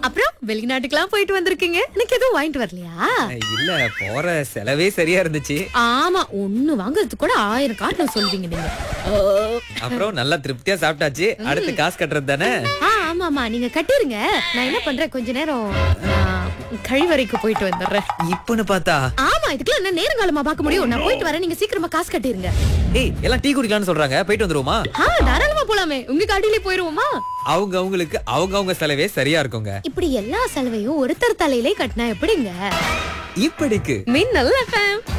அப்புறம் வெளிநாட்டுக்கெல்லாம் போயிட்டு வந்திருக்கீங்க எனக்கு எதுவும் வாங்கிட்டு வரலையா இல்ல போற செலவே சரியா இருந்துச்சு ஆமா ஒண்ணு வாங்குறதுக்கு கூட ஆயிரம் காட்டணும் சொல்வீங்க நீங்க ஓ. அப்புறம் நல்லா திருப்தியா சாப்பிட்டாச்சு அடுத்து காசு கட்டுறது தானே ஆ ஆமாமா நீங்க கட்டிருங்க நான் என்ன பண்றேன் கொஞ்ச நேரம் ஆ, கழிவறைக்கு போயிட்டு வந்துடுறேன் இப்பன்னு பார்த்தா ஆமா இதுக்கெல்லாம் என்ன நேரங்காலமா பார்க்க முடியும் நான் போயிட்டு வரேன் நீங்க சீக்கிரமா காசு கட்டிருங்க ஏய் எல்லாம் டீ குடிக்கலாம்னு சொல்றாங்க போயிட்டு வந்துருவோமா ஆ தாராளமா போலாமே உங்க காட்டிலே போயிருவோமா அவங்க அவங்களுக்கு அவங்க அவங்க செலவே சரியா இருக்குங்க இப்படி எல்லா செலவையும் ஒருத்தர் தலையிலே கட்டினா எப்படிங்க இப்படிக்கு மின்னல் எஃப்எம்